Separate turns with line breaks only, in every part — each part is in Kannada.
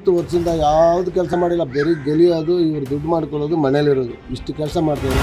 ಮೂವತ್ತು ವರ್ಷದಿಂದ ಯಾವುದು ಕೆಲಸ ಮಾಡಿಲ್ಲ ಬರೀ ಗೆಲಿಯೋದು ಇವ್ರು ದುಡ್ಡು ಮಾಡ್ಕೊಳ್ಳೋದು ಮನೇಲಿರೋದು ಇಷ್ಟು ಕೆಲಸ ಮಾಡ್ತಾರೆ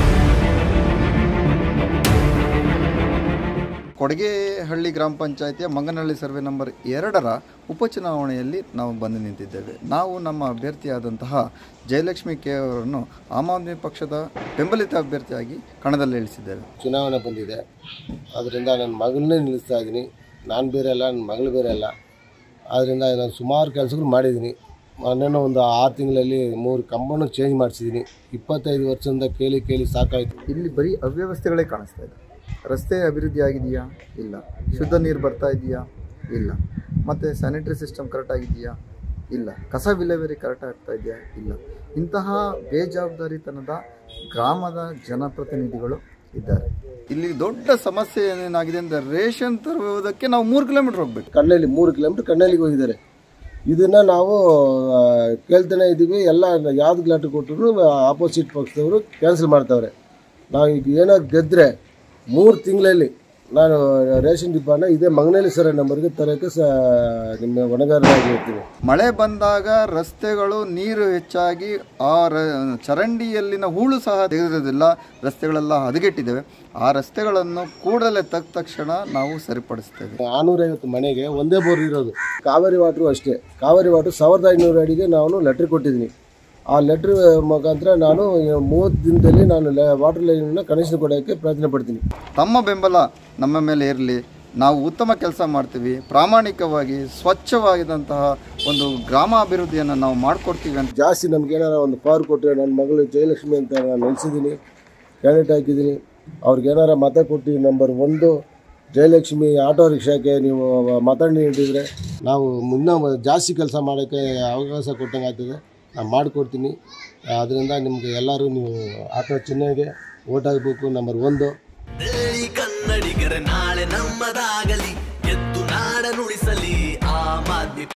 ಕೊಡಗೇಹಳ್ಳಿ ಗ್ರಾಮ ಪಂಚಾಯಿತಿಯ ಮಂಗನಹಳ್ಳಿ ಸರ್ವೆ ನಂಬರ್ ಎರಡರ ಉಪಚುನಾವಣೆಯಲ್ಲಿ ನಾವು ಬಂದು ನಿಂತಿದ್ದೇವೆ ನಾವು ನಮ್ಮ ಅಭ್ಯರ್ಥಿಯಾದಂತಹ ಜಯಲಕ್ಷ್ಮಿ ಕೆ ಅವರನ್ನು ಆಮ್ ಆದ್ಮಿ ಪಕ್ಷದ ಬೆಂಬಲಿತ ಅಭ್ಯರ್ಥಿಯಾಗಿ ಕಣದಲ್ಲಿ ಇಳಿಸಿದ್ದೇವೆ
ಚುನಾವಣೆ ಬಂದಿದೆ ಅದರಿಂದ ನನ್ನ ಮಗಳನ್ನೇ ನಿಲ್ಲಿಸ್ತಾ ಇದ್ದೀನಿ ನಾನು ಬೇರೆ ಅಲ್ಲ ನನ್ನ ಮಗಳು ಬೇರೆ ಅಲ್ಲ ಆದ್ದರಿಂದ ನಾನು ಸುಮಾರು ಕೆಲಸಗಳು ಮಾಡಿದ್ದೀನಿ ಮೊನ್ನೆನೂ ಒಂದು ಆರು ತಿಂಗಳಲ್ಲಿ ಮೂರು ಕಂಬನೂ ಚೇಂಜ್ ಮಾಡಿಸಿದ್ದೀನಿ ಇಪ್ಪತ್ತೈದು ವರ್ಷದಿಂದ ಕೇಳಿ ಕೇಳಿ ಸಾಕಾಯಿತು
ಇಲ್ಲಿ ಬರೀ ಅವ್ಯವಸ್ಥೆಗಳೇ ಕಾಣಿಸ್ತಾ ಇದೆ ರಸ್ತೆ ಅಭಿವೃದ್ಧಿ ಆಗಿದೆಯಾ ಇಲ್ಲ ಶುದ್ಧ ನೀರು ಬರ್ತಾ ಇದೆಯಾ ಇಲ್ಲ ಮತ್ತು ಸ್ಯಾನಿಟರಿ ಸಿಸ್ಟಮ್ ಕರೆಕ್ಟ್ ಆಗಿದೆಯಾ ಇಲ್ಲ ಕಸ ವಿಲೇವಾರಿ ಕರೆಕ್ಟ್ ಆಗ್ತಾ ಇದೆಯಾ ಇಲ್ಲ ಇಂತಹ ಬೇಜವಾಬ್ದಾರಿತನದ ಗ್ರಾಮದ ಜನಪ್ರತಿನಿಧಿಗಳು ಇದ್ದಾರೆ ಇಲ್ಲಿ ದೊಡ್ಡ ಸಮಸ್ಯೆ ಏನೇನಾಗಿದೆ ಅಂದರೆ ರೇಷನ್ ತರುವುದಕ್ಕೆ ನಾವು ಮೂರು ಕಿಲೋಮೀಟರ್ ಹೋಗ್ಬೇಕು
ಕಣ್ಣಲ್ಲಿ ಮೂರು ಕಿಲೋಮೀಟ್ರ್ ಕಣ್ಣಲ್ಲಿಗೆ ಹೋಗಿದ್ದಾರೆ ಇದನ್ನು ನಾವು ಆ, ಕೇಳ್ತಾನೆ ಇದ್ದೀವಿ ಎಲ್ಲ ಯಾವ್ದು ಲೆಟ್ರ್ ಕೊಟ್ಟರು ಆಪೋಸಿಟ್ ಪಕ್ಷದವರು ಕ್ಯಾನ್ಸಲ್ ಮಾಡ್ತಾವ್ರೆ ನಾವು ಈಗ ಏನೋ ಗೆದ್ದರೆ ಮೂರು ತಿಂಗಳಲ್ಲಿ ನಾನು ರೇಷನ್ ಡಿಪಾನ ಇದೇ ಮಂಗನಹಳ್ಳಿ ಸರ ನಂಬರ್ಗೆ ತರೋಕ್ಕೆ ಸ ನಿಮ್ಮ ಹೊಣೆಗಾರರಾಗಿ ಇರ್ತೀವಿ
ಮಳೆ ಬಂದಾಗ ರಸ್ತೆಗಳು ನೀರು ಹೆಚ್ಚಾಗಿ ಆ ರ ಚರಂಡಿಯಲ್ಲಿನ ಹೂಳು ಸಹ ತೆಗೆದಿರೋದಿಲ್ಲ ರಸ್ತೆಗಳೆಲ್ಲ ಹದಗೆಟ್ಟಿದ್ದಾವೆ ಆ ರಸ್ತೆಗಳನ್ನು ಕೂಡಲೇ ತಕ್ಕ ತಕ್ಷಣ ನಾವು ಸರಿಪಡಿಸ್ತೇವೆ
ನಾನ್ನೂರೈವತ್ತು ಮನೆಗೆ ಒಂದೇ ಬೋರ್ ಇರೋದು ಕಾವೇರಿ ವಾಟ್ರು ಅಷ್ಟೇ ಕಾವೇರಿ ವಾಟ್ರು ಸಾವಿರದ ಐನೂರು ಅಡಿಗೆ ನಾನು ಲೆಟ್ರ್ ಕೊಟ್ಟಿದ್ದೀನಿ ಆ ಲೆಟ್ರ್ ಮುಖಾಂತರ ನಾನು ಮೂವತ್ತು ದಿನದಲ್ಲಿ ನಾನು ವಾಟರ್ ಲೈನನ್ನು ಕನೆಕ್ಷನ್ ಕೊಡೋಕ್ಕೆ ಪ್ರಯತ್ನ ಪಡ್ತೀನಿ
ತಮ್ಮ ಬೆಂಬಲ ನಮ್ಮ ಮೇಲೆ ಇರಲಿ ನಾವು ಉತ್ತಮ ಕೆಲಸ ಮಾಡ್ತೀವಿ ಪ್ರಾಮಾಣಿಕವಾಗಿ ಸ್ವಚ್ಛವಾಗಿದ್ದಂತಹ ಒಂದು ಗ್ರಾಮಾಭಿವೃದ್ಧಿಯನ್ನು ನಾವು ಮಾಡಿಕೊಡ್ತೀವಿ ಅಂತ
ಜಾಸ್ತಿ ನಮ್ಗೆ ಏನಾರ ಒಂದು ಪವರ್ ಕೊಟ್ಟರೆ ನನ್ನ ಮಗಳು ಜಯಲಕ್ಷ್ಮಿ ಅಂತ ನಾನು ನೆನೆಸಿದ್ದೀನಿ ಕ್ಯಾಂಡಿಡೇಟ್ ಹಾಕಿದ್ದೀನಿ ಅವ್ರಿಗೆ ಏನಾರ ಮತ ಕೊಟ್ಟು ನಂಬರ್ ಒಂದು ಜಯಲಕ್ಷ್ಮಿ ಆಟೋ ರಿಕ್ಷಾಕ್ಕೆ ನೀವು ಮತ ನೀಡಿದರೆ ನಾವು ಇನ್ನೂ ಜಾಸ್ತಿ ಕೆಲಸ ಮಾಡೋಕ್ಕೆ ಅವಕಾಶ ಕೊಟ್ಟಂಗೆ ಆಗ್ತದೆ ನಾನು ಮಾಡಿಕೊಡ್ತೀನಿ ಅದರಿಂದ ನಿಮಗೆ ಎಲ್ಲರೂ ನೀವು ಆಟೋ ಚಿಹ್ನೆಗೆ ಓಟ್ ಹಾಕಬೇಕು ನಂಬರ್ ಒಂದು
ಬೆಳ್ಳಿ ಕನ್ನಡಿಗರ ನಾಳೆ ನಮ್ಮದಾಗಲಿ ಎದ್ದು ನಾಡನುಳಿಸಲಿ